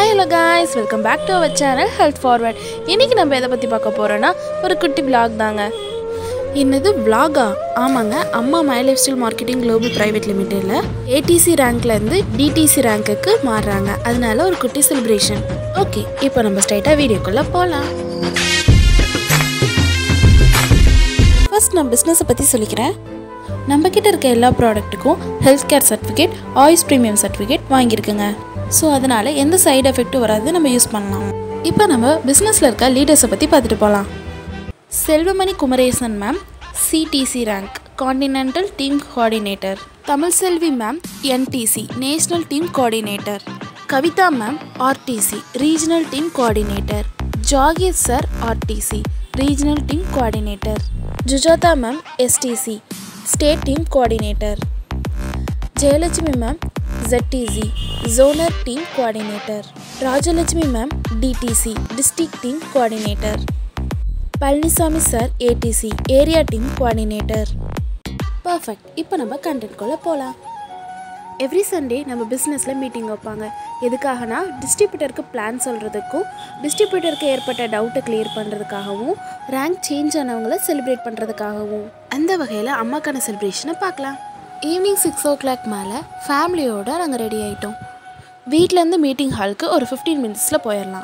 hello guys welcome back to our channel health forward இன்றைக்கி நம்ம எதை பற்றி பார்க்க போகிறோன்னா ஒரு குட்டி vlog தாங்க என்னது vlog-ஆ ஆமாங்க அம்மா my life style marketing global private லிமிட்டடில் ஏடிசி ரேங்க்லேருந்து டிடிசி ரேங்க்குக்கு மாறுறாங்க அதனால ஒரு குட்டி செலிப்ரேஷன் ஓகே இப்போ நம்ம ஸ்ட்ரைட்டாக வீடியோக்குள்ளே போகலாம் ஃபர்ஸ்ட் நான் பிஸ்னஸை பற்றி சொல்லிக்கிறேன் நம்ம கிட்ட இருக்க எல்லா ப்ராடக்ட்டுக்கும் health care certificate Ayush premium certificate வாங்கியிருக்குங்க ஸோ அதனால் எந்த சைடு எஃபெக்ட்டும் வராது நம்ம யூஸ் பண்ணலாம் இப்போ நம்ம பிஸ்னஸில் இருக்க லீடர்ஸை பற்றி பார்த்துட்டு போகலாம் Selvamani Kumaresan ma'am CTC rank continental team coordinator Tamil Selvi ma'am NTC national team coordinator Kavitha ma'am RTC regional team coordinator Zakir sir RTC regional team coordinator Sujatha ma'am STC state team coordinator Jayalakshmi ma'am ZTC zonal team coordinator Rajalakshmi ma'am DTC district team coordinator Palanisamy sir ATC area team coordinator perfect இப்போ நம்ம கண்டென்ட்குள்ளே போகலாம் every Sunday நம்ம பிஸ்னஸில் meeting வைப்பாங்க எதுக்காகனா டிஸ்ட்ரிபியூட்டருக்கு plan சொல்கிறதுக்கும் டிஸ்ட்ரிபியூட்டருக்கு ஏற்பட்ட டவுட்டை கிளியர் பண்ணுறதுக்காகவும் ரேங்க் சேஞ்ச் ஆனவங்கள செலிப்ரேட் பண்ணுறதுக்காகவும் அந்த வகையில் அம்மாக்கான செலிப்ரேஷனை பார்க்கலாம் ஈவினிங் சிக்ஸ் ஓ கிளாக் மேலே ஃபேமிலியோடு நாங்கள் ரெடி ஆகிட்டோம் வீட்டிலேருந்து மீட்டிங் ஹாலுக்கு ஒரு ஃபிஃப்டீன் மினிட்ஸில் போயிடலாம்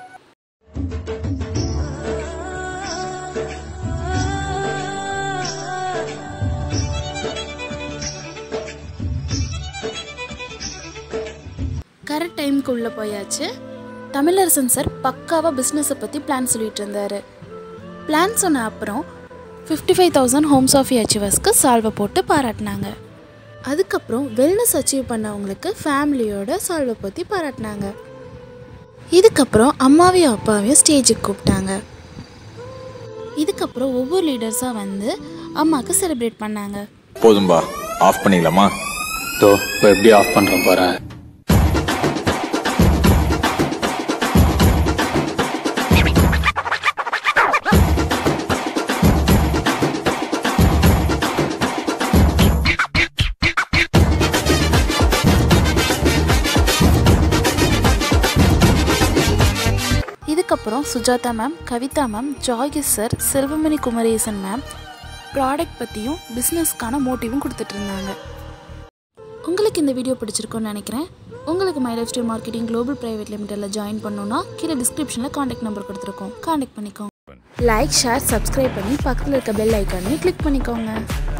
கரெக்ட் டைமுக்கு உள்ளே போயாச்சு தமிழரசன் சார் பக்காவாக பிஸ்னஸை பற்றி பிளான் சொல்லிட்டு இருந்தார் பிளான் சொன்ன அப்புறம் fifty five thousand homes of அச்சீவர்ஸ்க்கு சால்வை போட்டு பாராட்டினாங்க அதுக்கப்புறம் வெல்னஸ் அச்சீவ் பண்ணவங்களுக்கு ஃபேமிலியோட சால்வை பற்றி பாராட்டினாங்க இதுக்கப்புறம் அம்மாவையும் அப்பாவையும் ஸ்டேஜுக்கு கூப்பிட்டாங்க இதுக்கப்புறம் ஒவ்வொரு லீடர்ஸாக வந்து அம்மாவுக்கு செலிப்ரேட் பண்ணாங்க போதும்பா ஆஃப் பண்ணிடலாமா தோ இப்போ எப்படி ஆஃப் பண்ணுறேன் பாரு இதுக்கப்புறம் Sujatha ma'am Kavitha ma'am Zakir sir Selvamani Kumaresan ma'am product பற்றியும் பிஸ்னஸ்க்கான மோட்டிவும் கொடுத்துட்டு இருந்தாங்க உங்களுக்கு இந்த வீடியோ பிடிச்சிருக்கும்னு நினைக்கிறேன் உங்களுக்கு my life style marketing global private லிமிட்டடில் ஜாயின் பண்ணணும்னா கீழே டிஸ்கிரிப்ஷனில் காண்டாக்ட் நம்பர் கொடுத்துருக்கோம் காண்டாக்ட் பண்ணிக்கோங்க லைக் ஷேர் சப்ஸ்கிரைப் பண்ணி பக்கத்தில் இருக்க பெல் ஐக்கானையும் கிளிக் பண்ணிக்கோங்க